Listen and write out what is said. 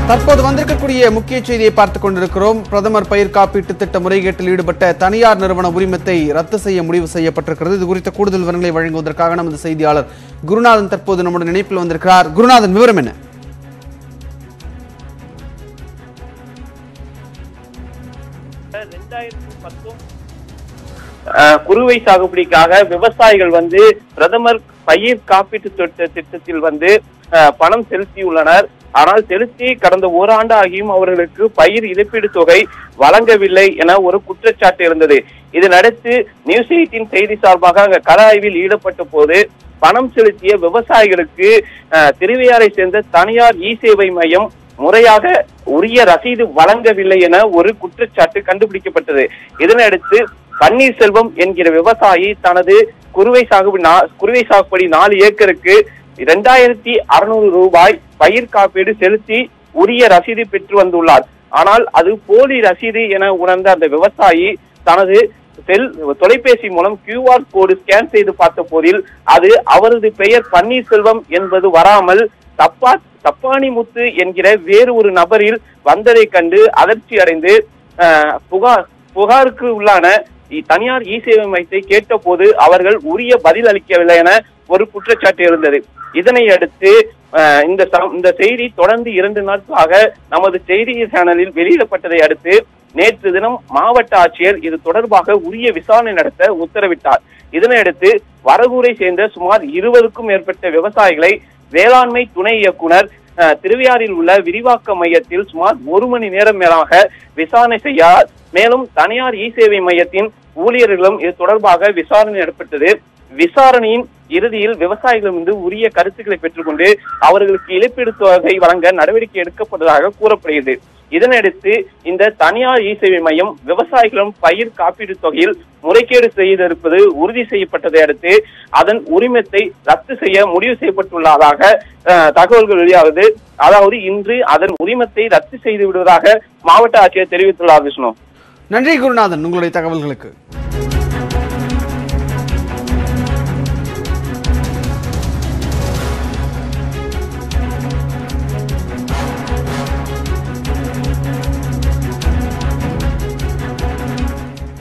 தற்போது வந்திருக்கக்கூடிய முக்கிய செய்தியை பார்த்துக் கொண்டிருக்கிறோம் பிரதமர் பயிர் காப்பீட்டு திட்ட முறைகேட்டில் ஈடுபட்ட தனியார் நிறுவன உரிமத்தை ரத்து செய்ய முடிவு செய்யப்பட்டிருக்கிறது இது குறித்த கூடுதல் விவரங்களை வழங்குவதற்காக நமது செய்தியாளர் குருநாதன் தற்போது நம்முடைய நினைப்பில் வந்திருக்கிறார் குருநாதன் விவரம் என்ன ரெண்டாயிரத்தி பத்தொன்பது அஹ், குறுவை சாகுபடிக்காக விவசாயிகள் வந்து பிரதமர் பயிர் காப்பீட்டு திட்ட திட்டத்தில் வந்து அஹ், பணம் செலுத்தியுள்ளனர் ஆனால் செலுத்தி கடந்த ஓராண்டு ஆகியும் அவர்களுக்கு பயிர் இழப்பீடு தொகை வழங்கவில்லை என ஒரு குற்றச்சாட்டு இருந்தது இதனடுத்து நியூஸ் எயிட்டின் செய்தி சார்பாக அங்க கள ஆய்வில் ஈடுபட்ட போது பணம் செலுத்திய விவசாயிகளுக்கு அஹ், திருவையாறை சேர்ந்த தனியார் இ சேவை மையம் முறையாக உரிய ரசீது வழங்கவில்லை என ஒரு குற்றச்சாட்டு கண்டுபிடிக்கப்பட்டது இதனையடுத்து பன்னீர்செல்வம் என்கிற விவசாயி தனது குறுவை சாகுபடி நா- குறுவை சாகுபடி நாலு ஏக்கருக்கு இரண்டாயிரத்தி அறுநூறு ரூபாய் பயிர் காப்பீடு செலுத்தி உரிய ரசீது பெற்று வந்துள்ளார் ஆனால் அது போலி ரசீது என உணர்ந்த அந்த விவசாயி தனது செல் தொலைபேசி மூலம் கியூஆர் கோடு ஸ்கேன் செய்து பார்த்த போதில் அது அவரது பெயர் பன்னீர்செல்வம் என்பது வராமல் தப்பா தப்பானி முத்து என்கிற வேறு ஒரு நபரில் வந்ததை கண்டு அதிர்ச்சி அடைந்து அஹ், புகார் புகாருக்கு உள்ளான இ- தனியார் இ சேவை மையத்தை கேட்டபோது அவர்கள் உரிய பதில் அளிக்கவில்லை என ஒரு குற்றச்சாட்டு இருந்தது இதனை அடுத்து அஹ், இந்த ச- இந்த செய்தி தொடர்ந்து இரண்டு நாட்களாக நமது செய்தி சேனலில் வெளியிடப்பட்டதை அடுத்து நேற்று தினம் மாவட்ட ஆட்சியர் இது தொடர்பாக உரிய விசாரணை நடத்த உத்தரவிட்டார் இதனையடுத்து வரகூரை சேர்ந்த சுமார் இருபதுக்கும் மேற்பட்ட விவசாயிகளை வேளாண்மை துணை இயக்குனர் அஹ், திருவையாறில் உள்ள விரிவாக்க மையத்தில் சுமார் ஒரு மணி நேரம் மேலாக விசாரணை செய்யார் மேலும் தனியார் இ சேவை மையத்தின் ஊழியர்களும் இது தொடர்பாக விசாரணை நடத்தப்பட்டது விசாரணையின் இறுதியில் விவசாயிகளிடமிருந்து உரிய கருத்துக்களை பெற்றுக்கொண்டு அவர்களுக்கு இழப்பீடு தொகை வழங்க நடவடிக்கை எடுக்கப்பட்டதாக கூறப்படுகிறது இதனையடுத்து இந்த தனியார் இ சேவை மையம் விவசாயிகளிடம் பயிர் காப்பீடு தொகையில் முறைகேடு செய்திருப்பது உறுதி செய்யப்பட்டதை அடுத்து அதன் உரிமத்தை ரத்து செய்ய முடிவு செய்யப்பட்டுள்ளதாக அஹ், தகவல்கள் வெளியாகுது அதாவது இன்று அதன் உரிமத்தை ரத்து செய்து விடுவதாக மாவட்ட ஆட்சியர் தெரிவித்துள்ளார் விஷ்ணு நன்றி குருநாதன் உங்களுடைய தகவல்களுக்கு